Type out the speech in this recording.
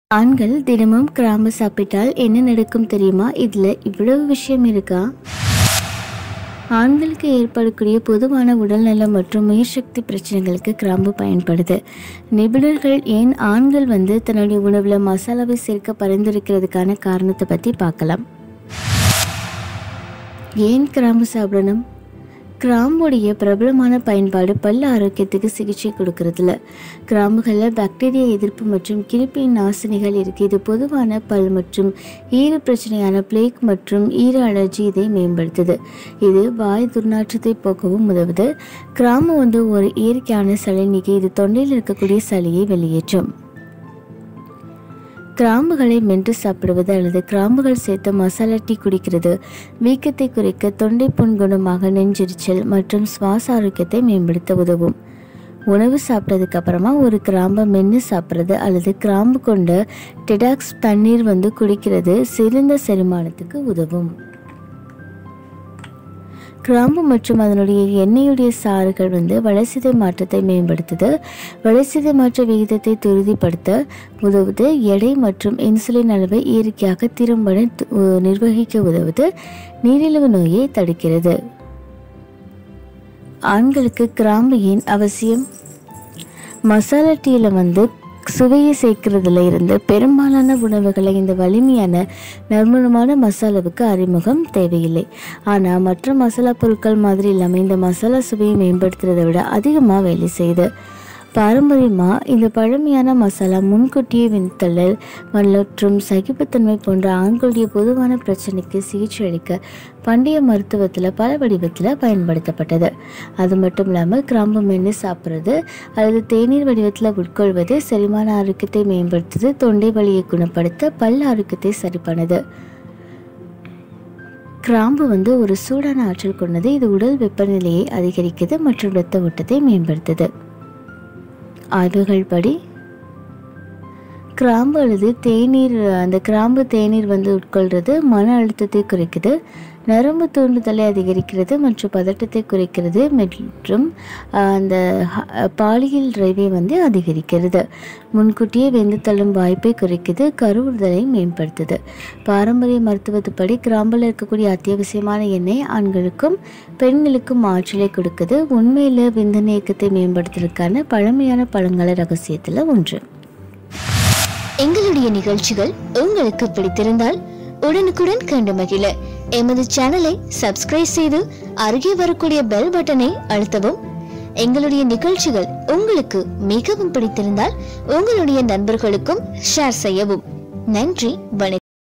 ஆண்கள் தினமும் கிராம்பு சாப்பிட்டால் என்ன நடக்கும் தெரியுமா இதில் இவ்வளவு விஷயம் இருக்கா ஆண்களுக்கு ஏற்படக்கூடிய பொதுவான உடல்நலம் மற்றும் உயிர்சக்தி பிரச்சனைகளுக்கு கிராம்பு பயன்படுது நிபுணர்கள் ஏன் ஆண்கள் வந்து தன்னுடைய உணவில் மசாலாவை சேர்க்க பரிந்துரைக்கிறதுக்கான காரணத்தை பற்றி பார்க்கலாம் ஏன் கிராம்பு சாப்பிடணும் கிராம்புடைய பிரபலமான பயன்பாடு பல் ஆரோக்கியத்துக்கு சிகிச்சை கொடுக்கறதுல கிராம்புகளில் பாக்டீரியா எதிர்ப்பு மற்றும் கிருப்பியின் நாசினிகள் இருக்குது இது பொதுவான பல் மற்றும் ஈர பிரச்சனையான பிளேக் மற்றும் ஈர அலர்ஜி இதை மேம்படுத்துது இது வாய் துர்நாற்றத்தை போக்கவும் உதவுது கிராம்பு வந்து ஒரு இயற்கையான சளி நீக்கி இது தொண்டையில் இருக்கக்கூடிய சளியை வெளியேற்றும் கிராம்புகளை மென்று சாப்பிடுவது அல்லது கிராம்புகள் சேர்த்து மசாலா டீ குடிக்கிறது வீக்கத்தை குறைக்க தொண்டை புண் குணமாக நெஞ்செரிச்சல் மற்றும் சுவாச ஆரோக்கியத்தை மேம்படுத்த உதவும் உணவு சாப்பிட்டதுக்கு அப்புறமா ஒரு கிராம்பை மென்று சாப்பிட்றது அல்லது கிராம்பு கொண்ட டெடாக்ஸ் தண்ணீர் வந்து குடிக்கிறது சிறந்த செரிமானத்துக்கு உதவும் கிராம்பு மற்றும் அதனுடைய எண்ணெயுடைய சாறுகள் வந்து வளர்சிதை மாற்றத்தை மேம்படுத்துது வளர்சிதை மாற்ற விகிதத்தை துரிதப்படுத்த உதவுது எடை மற்றும் இன்சுலின் அளவை இயற்கையாக திறம்பட து- உ- நிர்வகிக்க உதவுது நீரிழிவு நோயை தடுக்கிறது ஆண்களுக்கு கிராம்பு ஏன் அவசியம் மசாலா டீயில் வந்து சுவையை சேர்க்கறதுல இருந்து பெரும்பாலான உணவுகளை இந்த வலிமையான நறுமணமான மசாலாவுக்கு அறிமுகம் தேவையில்லை ஆனால் மற்ற மசாலா பொருட்கள் மாதிரி இல்லாமல் இந்த மசாலா சுவையை மேம்படுத்துறதை விட அதிகமாக வேலை செய்யுது பாரம்பரியமாக இந்த பழமையான மசாலா முன்கூட்டியே விண்தள்ளல் மற்றும் சகிப்புத்தன்மை போன்ற ஆண்களுடைய பொதுவான பிரச்சனைக்கு சிகிச்சை அளிக்க பண்டைய மருத்துவத்தில் பல வடிவத்தில் பயன்படுத்தப்பட்டது அது மட்டும் இல்லாமல் கிராம்பு மென்று சாப்பிட்றது அல்லது தேநீர் வடிவத்தில் உட்கொள்வது செரிமான ஆரோக்கியத்தை மேம்படுத்துது தொண்டை வலியை குணப்படுத்த பல் ஆரோக்கியத்தை சரி பண்ணுது கிராம்பு வந்து ஒரு சூடான ஆற்றல் கொண்டது இது உடல் வெப்பநிலையை அதிகரிக்குது மற்றும் இரத்த ஓட்டத்தை மேம்படுத்துது ஆய்வுகள் படி கிராம்பு அல்லது தேநீர் அந்த கிராம்பு தேநீர் வந்து உட்கொள்றது மன அழுத்தத்தை குறைக்குது நரம்பு தூண்டுதலை அதிகரிக்கிறது மற்றும் பதட்டத்தை குறைக்கிறது மற்றும் ஆஹ், அந்த ஹ- பாலியல் டிரைவை வந்து அதிகரிக்கிறது முன்கூட்டியே வெந்து தள்ளும் வாய்ப்பை குறைக்குது கருவுறுதலை மேம்படுத்துது பாரம்பரிய மருத்துவத்துப்படி கிராம்பில் இருக்கக்கூடிய அத்தியாவசியமான எண்ணெய் ஆண்களுக்கும் பெண்களுக்கும் ஆற்றலை கொடுக்குது உண்மையில் விந்தணு இயக்கத்தை மேம்படுத்துறதுக்கான பழமையான பழங்கால ரகசியத்தில் ஒன்று எங்களுடைய நிகழ்ச்சிகள் உங்களுக்கு பிடித்திருந்தால் உடனுக்குடன் கண்டு மகிழ எமது சேனலை சப்ஸ்கிரைப் செய்து அருகே வரக்கூடிய பெல் பட்டனை அழுத்தவும் எங்களுடைய நிகழ்ச்சிகள் உங்களுக்கு மிகவும் பிடித்திருந்தால் உங்களுடைய நண்பர்களுக்கும் ஷேர் செய்யவும் நன்றி வணக்கம்